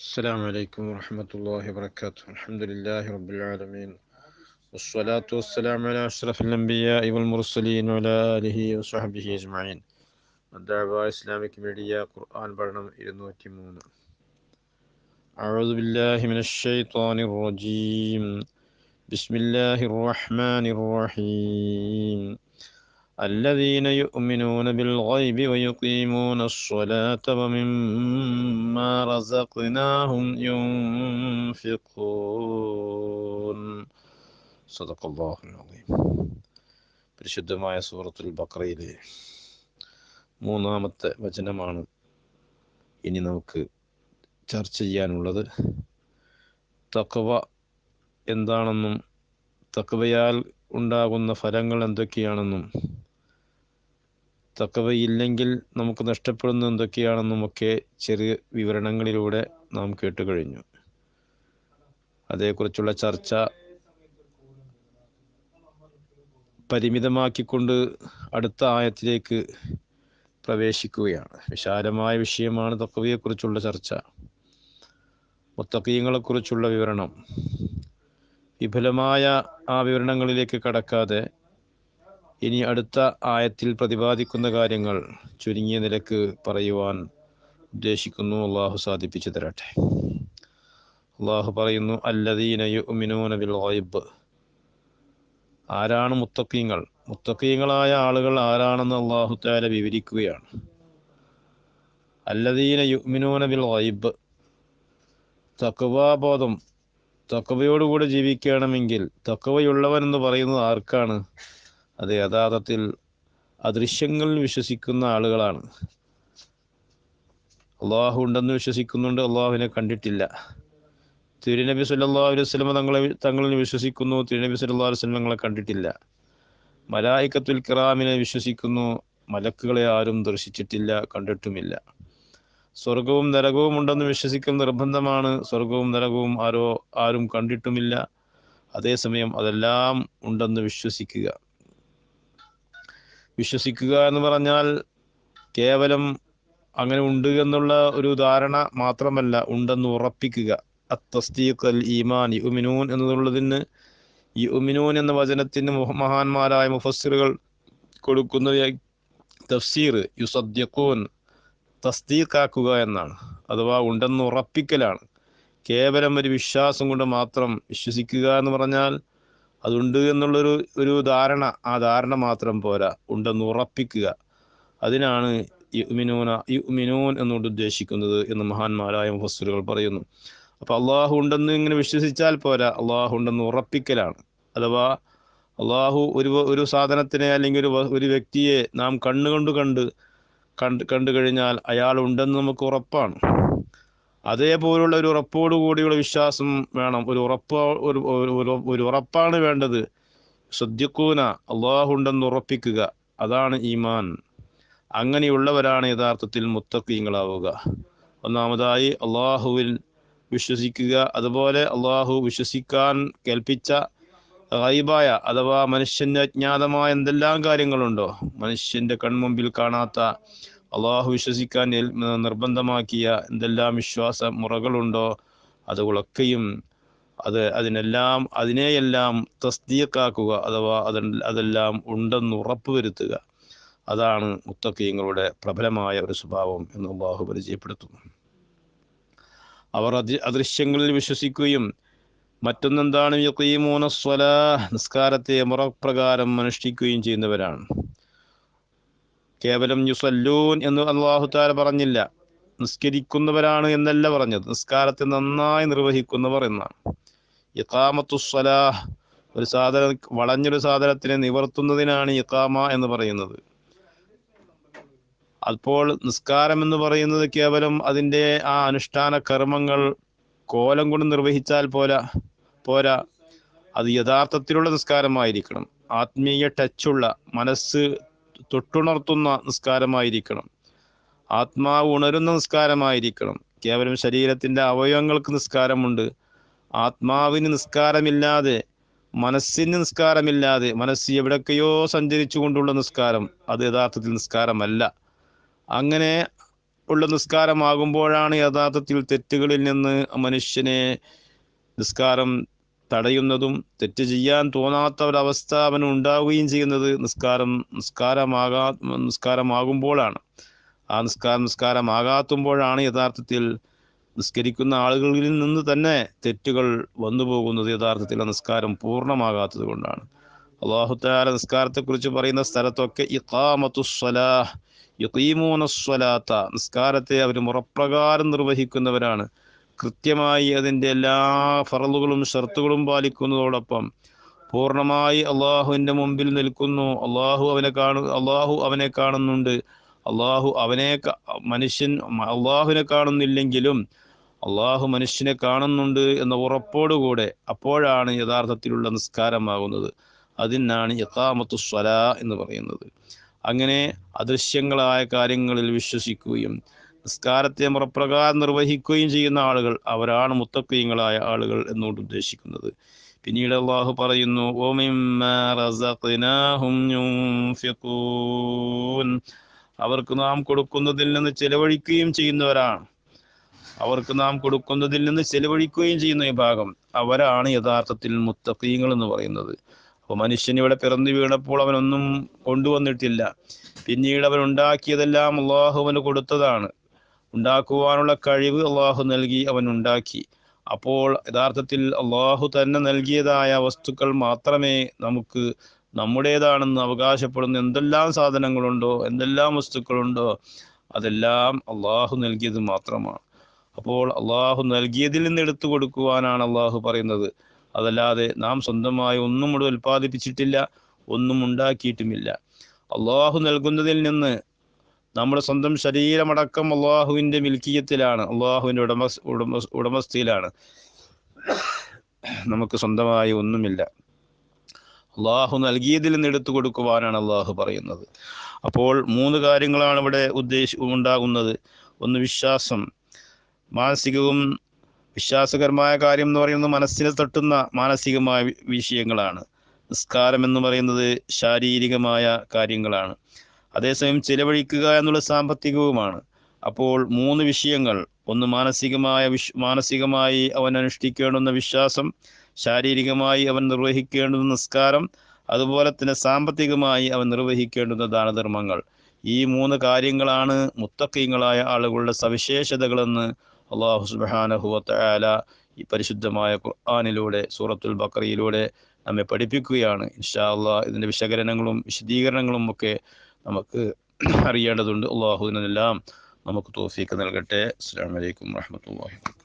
السلام عليكم ورحمة الله وبركاته الحمد لله رب العالمين والصلاة والسلام على أشرف الأنبياء والمرسلين وعلى آله وصحبه أجمعين الدعوة إسلامك ميديا قرآن برنم إرنوتي مونا أعوذ بالله من الشيطان الرجيم بسم الله الرحمن الرحيم الذين يؤمنون بالغيب ويقيمون الصلاة ومما رزقناهم ينفقون صدق الله العظيم പരിശുദ്ധമായ സൂറത്തുൽ ബക്രയിലെ മൂന്നാമത്തെ വചനമാണ് ഇനി നമുക്ക് ചർച്ച ചെയ്യാനുള്ളത് തക്കവ എന്താണെന്നും തക്കവയാൽ ഉണ്ടാകുന്ന ഫലങ്ങൾ എന്തൊക്കെയാണെന്നും തക്കവയില്ലെങ്കിൽ നമുക്ക് നഷ്ടപ്പെടുന്ന എന്തൊക്കെയാണെന്നും ഒക്കെ ചെറിയ വിവരണങ്ങളിലൂടെ നാം കേട്ടു കഴിഞ്ഞു അതേക്കുറിച്ചുള്ള ചർച്ച പരിമിതമാക്കിക്കൊണ്ട് അടുത്ത ആയത്തിലേക്ക് പ്രവേശിക്കുകയാണ് വിശാലമായ വിഷയമാണ് തക്കവയെക്കുറിച്ചുള്ള ചർച്ച മുത്തക്കീങ്ങളെക്കുറിച്ചുള്ള വിവരണം വിപുലമായ ആ വിവരണങ്ങളിലേക്ക് കടക്കാതെ ഇനി അടുത്ത ആയത്തിൽ പ്രതിപാദിക്കുന്ന കാര്യങ്ങൾ ചുരുങ്ങിയ നിലക്ക് പറയുവാൻ ഉദ്ദേശിക്കുന്നു അള്ളാഹു സാധിപ്പിച്ചു തരട്ടെ അള്ളാഹു പറയുന്നു അല്ലദീന യുഅ്മിനൂന ബിൽ ഗൈബ് ആരാണ് മുത്തക്കീങ്ങൾ മുത്തക്കീങ്ങളായ ആളുകൾ ആരാണെന്ന് അള്ളാഹു താല വിവരിക്കുകയാണ് അല്ലദീന യുഅ്മിനൂന ബിൽ ഗൈബ് തക്വാബോധം തക്കവയോടുകൂടെ ജീവിക്കണമെങ്കിൽ തക്കവയുള്ളവൻ എന്ന് പറയുന്നത് ആർക്കാണ് അത് യഥാർത്ഥത്തിൽ അദൃശ്യങ്ങളിൽ വിശ്വസിക്കുന്ന ആളുകളാണ് അള്ളാഹു ഉണ്ടെന്ന് വിശ്വസിക്കുന്നുണ്ട് അള്ളാഹുവിനെ കണ്ടിട്ടില്ല തിരുനബി സല്ലാ അലൈഹി വസ്ലമ തങ്ങളെ തങ്ങളിൽ വിശ്വസിക്കുന്നു തിരുനബി സല്ലാ അലൈഹി വസ്ലം തങ്ങളെ കണ്ടിട്ടില്ല മലായിക്കത്തുൽ കിറാമിനെ വിശ്വസിക്കുന്നു മലക്കുകളെ ആരും ദർശിച്ചിട്ടില്ല കണ്ടിട്ടുമില്ല സ്വർഗവും നരകവും ഉണ്ടെന്ന് വിശ്വസിക്കൽ നിർബന്ധമാണ് സ്വർഗവും നരകവും ആരോ ആരും കണ്ടിട്ടുമില്ല അതേസമയം അതെല്ലാം ഉണ്ടെന്ന് വിശ്വസിക്കുക വിശ്വസിക്കുക എന്ന് പറഞ്ഞാൽ കേവലം അങ്ങനെ ഉണ്ട് എന്നുള്ള ഒരു ധാരണ മാത്രമല്ല ഉണ്ടെന്ന് ഉറപ്പിക്കുക അത്തസ്തീഖ് അൽ ഈമാൻ യുമിനൂൻ എന്നുള്ളതിന് യുമിനൂൻ എന്ന വചനത്തിന് മഹാന്മാരായ മുഫസ്സിറുകൾ കൊടുക്കുന്ന തഫ്സീർ യുസദ്യക്കൂൻ തസ്തീഖാക്കുക എന്നാണ് അഥവാ ഉണ്ടെന്ന് ഉറപ്പിക്കലാണ് കേവലം ഒരു വിശ്വാസം കൊണ്ട് മാത്രം വിശ്വസിക്കുക എന്ന് പറഞ്ഞാൽ അതുണ്ട് എന്നുള്ളൊരു ഒരു ധാരണ ആ ധാരണ മാത്രം പോരാ ഉണ്ടെന്ന് ഉറപ്പിക്കുക അതിനാണ് യുമിനൂന യുമിനൂൻ എന്നുകൊണ്ട് ഉദ്ദേശിക്കുന്നത് എന്ന് മഹാന്മാരായ മുഫസ്സറുകൾ പറയുന്നു അപ്പോൾ അള്ളാഹു ഉണ്ടെന്ന് ഇങ്ങനെ വിശ്വസിച്ചാൽ പോരാ അള്ളാഹു ഉണ്ടെന്ന് ഉറപ്പിക്കലാണ് അഥവാ അള്ളാഹു ഒരു ഒരു സാധനത്തിനെ അല്ലെങ്കിൽ ഒരു ഒരു വ്യക്തിയെ നാം കണ്ണുകൊണ്ട് കണ്ട് കണ്ട് കണ്ടു കഴിഞ്ഞാൽ അയാൾ ഉണ്ടെന്ന് നമുക്ക് ഉറപ്പാണ് അതേപോലുള്ള ഒരു ഉറപ്പോടു കൂടിയുള്ള വിശ്വാസം വേണം ഒരു ഉറപ്പ് ഒരു ഒരു ഉറപ്പാണ് വേണ്ടത് ശ്രദ്ധിക്കൂന അള്ളാഹു ഉണ്ടെന്ന് ഉറപ്പിക്കുക അതാണ് ഈമാൻ അങ്ങനെയുള്ളവരാണ് യഥാർത്ഥത്തിൽ മുത്തക്കീങ്ങളാവുക ഒന്നാമതായി അള്ളാഹുവിൽ വിശ്വസിക്കുക അതുപോലെ അള്ളാഹു വിശ്വസിക്കാൻ കേൾപ്പിച്ച ഗൈബായ അഥവാ മനുഷ്യന്റെ അജ്ഞാതമായ എന്തെല്ലാം കാര്യങ്ങളുണ്ടോ മനുഷ്യന്റെ കൺമുമ്പിൽ കാണാത്ത അള്ളാഹു വിശ്വസിക്കാൻ നിർബന്ധമാക്കിയ എന്തെല്ലാം വിശ്വാസ മുറകളുണ്ടോ അതുകളൊക്കെയും അത് അതിനെല്ലാം അതിനെയെല്ലാം തസ്തീക്കാക്കുക അഥവാ അത് അതെല്ലാം ഉണ്ടെന്ന് ഉറപ്പുവരുത്തുക അതാണ് മുത്തക്കീങ്ങളുടെ പ്രബലമായ ഒരു സ്വഭാവം എന്ന് അള്ളാഹു പരിചയപ്പെടുത്തുന്നു അവർ അതി അദൃശ്യങ്ങളിൽ വിശ്വസിക്കുകയും മറ്റൊന്നെന്താണ് യക്കീമൂന സ്വലാ നിസ്കാരത്തെ മുറപ്രകാരം അനുഷ്ഠിക്കുകയും ചെയ്യുന്നവരാണ് കേവലം യുസല്ലൂൻ എന്ന് അള്ളാഹു താല പറഞ്ഞില്ല നിസ്കരിക്കുന്നവരാണ് എന്നല്ല പറഞ്ഞത് നിസ്കാരത്തെ നന്നായി നിർവഹിക്കുന്നവർ എന്നാണ് ഇക്കാമത്തുസ്വലാഹ് ഒരു സാധന വളഞ്ഞൊരു സാധനത്തിനെ നിവർത്തുന്നതിനാണ് ഇക്കാമ എന്ന് പറയുന്നത് അപ്പോൾ നിസ്കാരം എന്ന് പറയുന്നത് കേവലം അതിൻ്റെ ആ അനുഷ്ഠാന കർമ്മങ്ങൾ കോലം കൊണ്ട് നിർവഹിച്ചാൽ പോരാ പോരാ അത് യഥാർത്ഥത്തിലുള്ള നിസ്കാരമായിരിക്കണം ആത്മീയ ടച്ചുള്ള മനസ്സ് തൊട്ടുണർത്തുന്ന നിസ്കാരമായിരിക്കണം ആത്മാവ് ഉണരുന്ന നിസ്കാരമായിരിക്കണം കേവലം ശരീരത്തിൻ്റെ അവയവങ്ങൾക്ക് നിസ്കാരമുണ്ട് ആത്മാവിന് നിസ്കാരമില്ലാതെ മനസ്സിന് നിസ്കാരമില്ലാതെ മനസ്സ് എവിടൊക്കെയോ സഞ്ചരിച്ചു കൊണ്ടുള്ള നിസ്കാരം അത് യഥാർത്ഥത്തിൽ നിസ്കാരമല്ല അങ്ങനെ ഉള്ള നിസ്കാരമാകുമ്പോഴാണ് യഥാർത്ഥത്തിൽ തെറ്റുകളിൽ നിന്ന് മനുഷ്യനെ നിസ്കാരം തടയുന്നതും തെറ്റ് ചെയ്യാൻ തോന്നാത്ത ഒരവസ്ഥ അവന് ഉണ്ടാവുകയും ചെയ്യുന്നത് നിസ്കാരം നിസ്കാരമാകാ നിസ്കാരമാകുമ്പോഴാണ് ആ നിസ്കാരം നിസ്കാരമാകാത്തുമ്പോഴാണ് യഥാർത്ഥത്തിൽ നിസ്കരിക്കുന്ന ആളുകളിൽ നിന്ന് തന്നെ തെറ്റുകൾ വന്നു പോകുന്നത് യഥാർത്ഥത്തിൽ ആ നിസ്കാരം പൂർണ്ണമാകാത്തത് കൊണ്ടാണ് അള്ളാഹുത്താല നിസ്കാരത്തെക്കുറിച്ച് പറയുന്ന സ്ഥലത്തൊക്കെ ഇഖാമത്തുസ്വലാഹ് യുക്കീമൂനസ്വലാത്ത നിസ്കാരത്തെ അവർ മുറപ്രകാരം നിർവഹിക്കുന്നവരാണ് കൃത്യമായി അതിൻ്റെ എല്ലാ ഫറലുകളും ഷർത്തുകളും പാലിക്കുന്നതോടൊപ്പം പൂർണ്ണമായി അള്ളാഹുവിൻ്റെ മുമ്പിൽ നിൽക്കുന്നു അള്ളാഹു അവനെ കാണു അള്ളാഹു അവനെ കാണുന്നുണ്ട് അള്ളാഹു അവനെ ക- മനുഷ്യൻ അള്ളാഹുവിനെ കാണുന്നില്ലെങ്കിലും അള്ളാഹു മനുഷ്യനെ കാണുന്നുണ്ട് എന്ന ഉറപ്പോടുകൂടെ അപ്പോഴാണ് യഥാർത്ഥത്തിലുള്ള നിസ്കാരമാകുന്നത് അതിനാണ് യഥാമത്തു സ്വല എന്ന് പറയുന്നത് അങ്ങനെ അദൃശ്യങ്ങളായ കാര്യങ്ങളിൽ വിശ്വസിക്കുകയും നിസ്കാരത്തെ മുറപ്രകാരം നിർവഹിക്കുകയും ചെയ്യുന്ന ആളുകൾ അവരാണ് മുത്തക്കീങ്ങളായ ആളുകൾ എന്നുകൊണ്ട് ഉദ്ദേശിക്കുന്നത് പിന്നീട് അള്ളാഹു പറയുന്നു "വമിമ്മാ റസഖ്നാഹും യുൻഫിഖൂൻ." അവർക്ക് നാം കൊടുക്കുന്നതിൽ നിന്ന് ചെലവഴിക്കുകയും ചെയ്യുന്നവരാണ് അവർക്ക് നാം കൊടുക്കുന്നതിൽ നിന്ന് ചെലവഴിക്കുകയും ചെയ്യുന്ന വിഭാഗം അവരാണ് യഥാർത്ഥത്തിൽ മുത്തക്കീങ്ങൾ എന്ന് പറയുന്നത് അപ്പോൾ മനുഷ്യൻ ഇവിടെ പിറന്നു വീണപ്പോൾ അവനൊന്നും കൊണ്ടുവന്നിട്ടില്ല പിന്നീട് അവൻ ഉണ്ടാക്കിയതെല്ലാം അള്ളാഹു അവന് കൊടുത്തതാണ് ഉണ്ടാക്കുവാനുള്ള കഴിവ് അള്ളാഹു നൽകി അവൻ ഉണ്ടാക്കി അപ്പോൾ യഥാർത്ഥത്തിൽ അള്ളാഹു തന്നെ നൽകിയതായ വസ്തുക്കൾ മാത്രമേ നമുക്ക് നമ്മുടേതാണെന്ന് അവകാശപ്പെടുന്ന എന്തെല്ലാം സാധനങ്ങളുണ്ടോ എന്തെല്ലാം വസ്തുക്കളുണ്ടോ അതെല്ലാം അള്ളാഹു നൽകിയത് മാത്രമാണ് അപ്പോൾ അള്ളാഹു നൽകിയതിൽ നിന്ന് എടുത്തു കൊടുക്കുവാനാണ് അള്ളാഹു പറയുന്നത് അതല്ലാതെ നാം സ്വന്തമായി ഒന്നും ഇവിടെ ഉൽപ്പാദിപ്പിച്ചിട്ടില്ല ഒന്നും ഉണ്ടാക്കിയിട്ടുമില്ല അള്ളാഹു നൽകുന്നതിൽ നിന്ന് നമ്മുടെ സ്വന്തം ശരീരമടക്കം അള്ളാഹുവിൻ്റെ മിൽക്കിയത്തിലാണ് അള്ളാഹുവിൻ്റെ ഉടമ ഉടമ ഉടമസ്ഥയിലാണ് നമുക്ക് സ്വന്തമായി ഒന്നുമില്ല അള്ളാഹു നൽകിയതിൽ നിന്ന് എടുത്തു കൊടുക്കുവാനാണ് അള്ളാഹു പറയുന്നത് അപ്പോൾ മൂന്ന് കാര്യങ്ങളാണ് ഇവിടെ ഉദ്ദേശ ഉണ്ടാകുന്നത് ഒന്ന് വിശ്വാസം മാനസികവും വിശ്വാസകരമായ കാര്യം എന്ന് പറയുന്നത് മനസ്സിനെ തട്ടുന്ന മാനസികമായ വി- വിഷയങ്ങളാണ് നിസ്കാരം എന്ന് പറയുന്നത് ശാരീരികമായ കാര്യങ്ങളാണ് അതേസമയം ചിലവഴിക്കുക എന്നുള്ള സാമ്പത്തികവുമാണ് അപ്പോൾ മൂന്ന് വിഷയങ്ങൾ ഒന്ന് മാനസികമായ വിശ് മാനസികമായി അവൻ അനുഷ്ഠിക്കേണ്ടുന്ന വിശ്വാസം ശാരീരികമായി അവൻ നിർവഹിക്കേണ്ടുന്ന നിസ്കാരം അതുപോലെ തന്നെ സാമ്പത്തികമായി അവൻ നിർവഹിക്കേണ്ടുന്ന ദാനധർമ്മങ്ങൾ ഈ മൂന്ന് കാര്യങ്ങളാണ് മുത്തക്കീങ്ങളായ ആളുകളുടെ സവിശേഷതകളെന്ന് അള്ളാഹു സുബാനഹുവല ഈ പരിശുദ്ധമായ ഖുർആാനിലൂടെ സൂറത്തുൽ ബക്കറയിലൂടെ നമ്മെ പഠിപ്പിക്കുകയാണ് ഇൻഷാ അള്ളാഹ് ഇതിൻ്റെ വിശകലനങ്ങളും വിശദീകരണങ്ങളും ഒക്കെ നമുക്ക് അറിയേണ്ടതുണ്ട് അള്ളാഹു ഇതിനെല്ലാം നമുക്ക് തോഫീക്ക് നൽകട്ടെ അസ്സാം വലൈക്കും വാഹമത്തല്ലാഹി